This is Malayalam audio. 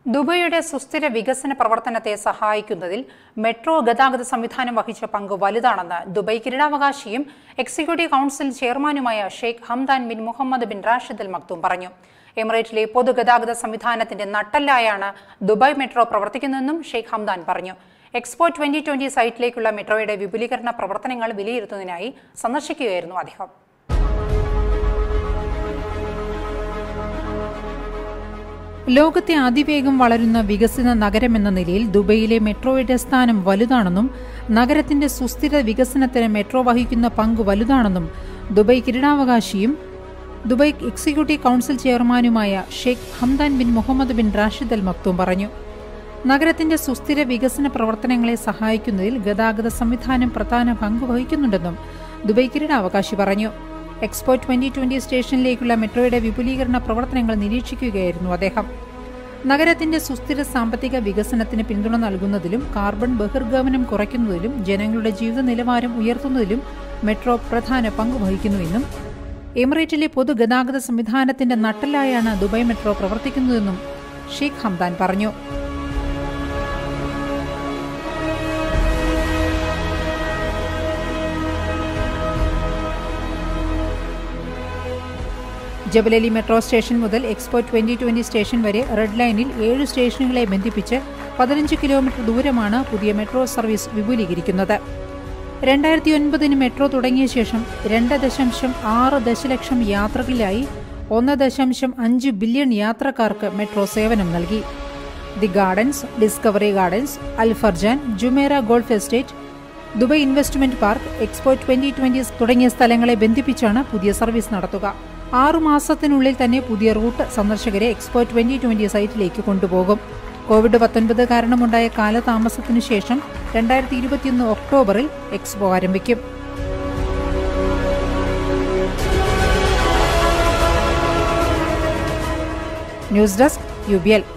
ദുബൈയുടെ സുസ്ഥിര വികസന പ്രവർത്തനത്തെ സഹായിക്കുന്നതിൽ മെട്രോ ഗതാഗത സംവിധാനം വഹിച്ച പങ്ക് വലുതാണെന്ന് ദുബൈ കിരീടാവകാശിയും എക്സിക്യൂട്ടീവ് കൗൺസിൽ ചെയർമാനുമായ Sheikh Hamdan bin Mohammed bin Rashid Al Maktoum പറഞ്ഞു എമിറേറ്റിലെ പൊതുഗതാഗത സംവിധാനത്തിന്റെ നട്ടെല്ലായാണ് ദുബായ് മെട്രോ പ്രവർത്തിക്കുന്നതെന്നും ഷെയ്ഖ് ഹംദാൻ പറഞ്ഞു എക്സ്പോ ട്വന്റി ട്വന്റി സൈറ്റിലേക്കുള്ള മെട്രോയുടെ വിപുലീകരണ പ്രവർത്തനങ്ങൾ വിലയിരുത്തുന്നതിനായി സന്ദർശിക്കുകയായിരുന്നു അദ്ദേഹം ലോകത്തെ അതിവേഗം വളരുന്ന വികസിത നഗരമെന്ന നിലയിൽ ദുബൈയിലെ മെട്രോയുടെ സ്ഥാനം വലുതാണെന്നും നഗരത്തിന്റെ സുസ്ഥിര വികസനത്തിന് മെട്രോ വഹിക്കുന്ന പങ്ക് വലുതാണെന്നും ദുബൈ കിരീടാവകാശിയും ദുബൈ എക്സിക്യൂട്ടീവ് കൗൺസിൽ ചെയർമാനുമായ Sheikh Hamdan bin Mohammed bin Rashid Al Maktoum പറഞ്ഞു നഗരത്തിന്റെ സുസ്ഥിര വികസന പ്രവർത്തനങ്ങളെ സഹായിക്കുന്നതിൽ ഗതാഗത സംവിധാനം പ്രധാന പങ്ക് വഹിക്കുന്നുണ്ടെന്നും ദുബൈ കിരീടാവകാശി പറഞ്ഞു എക്സ്പോ ട്വന്റി ട്വന്റി സ്റ്റേഷനിലേക്കുള്ള മെട്രോയുടെ വിപുലീകരണ പ്രവർത്തനങ്ങൾ നിരീക്ഷിക്കുകയായിരുന്നു അദ്ദേഹം നഗരത്തിന്റെ സുസ്ഥിര സാമ്പത്തിക വികസനത്തിന് പിന്തുണ നൽകുന്നതിലും കാർബൺ ബഹിർഗമനം കുറയ്ക്കുന്നതിലും ജനങ്ങളുടെ ജീവിത നിലവാരം ഉയർത്തുന്നതിലും മെട്രോ പ്രധാന പങ്ക് വഹിക്കുന്നുവെന്നും എമിറേറ്റിലെ പൊതുഗതാഗത സംവിധാനത്തിന്റെ നട്ടലായാണ് ദുബായ് മെട്രോ പ്രവർത്തിക്കുന്നതെന്നും ഷെയ്ഖ് ഹംദാൻ പറഞ്ഞു ജബലലി മെട്രോ സ്റ്റേഷൻ മുതൽ എക്സ്പോ ട്വന്റി ട്വന്റി സ്റ്റേഷൻ വരെ റെഡ് ലൈനിൽ ഏഴ് സ്റ്റേഷനുകളെ ബന്ധിപ്പിച്ച് പതിനഞ്ച് കിലോമീറ്റർ ദൂരമാണ് പുതിയ മെട്രോ സർവീസ് വിപുലീകരിക്കുന്നത് രണ്ടായിരത്തി ഒൻപതിന് മെട്രോ തുടങ്ങിയ ശേഷം രണ്ട് ദശാംശം ആറ് ദശലക്ഷം യാത്രകളിലായി ഒന്ന് ദശാംശം അഞ്ച് ബില്യൺ യാത്രക്കാർക്ക് മെട്രോ സേവനം നൽകി the Gardens Discovery Gardens Al Furjan Jumeirah Golf Estate Dubai Investment Park Expo twenty twenty തുടങ്ങിയ സ്ഥലങ്ങളെ ബന്ധിപ്പിച്ചാണ് പുതിയ സർവീസ് നടത്തുക ആറു മാസത്തിനുള്ളിൽ തന്നെ പുതിയ റൂട്ട് സന്ദർശകരെ എക്സ്പോ ട്വന്റി ട്വന്റി സൈറ്റിലേക്ക് കൊണ്ടുപോകും കോവിഡ് പത്തൊൻപത് കാരണമുണ്ടായ കാലതാമസത്തിനു ശേഷം രണ്ടായിരത്തി ഇരുപത്തിയൊന്ന് ഒക്ടോബറിൽ എക്സ്പോ ആരംഭിക്കും news desk U B L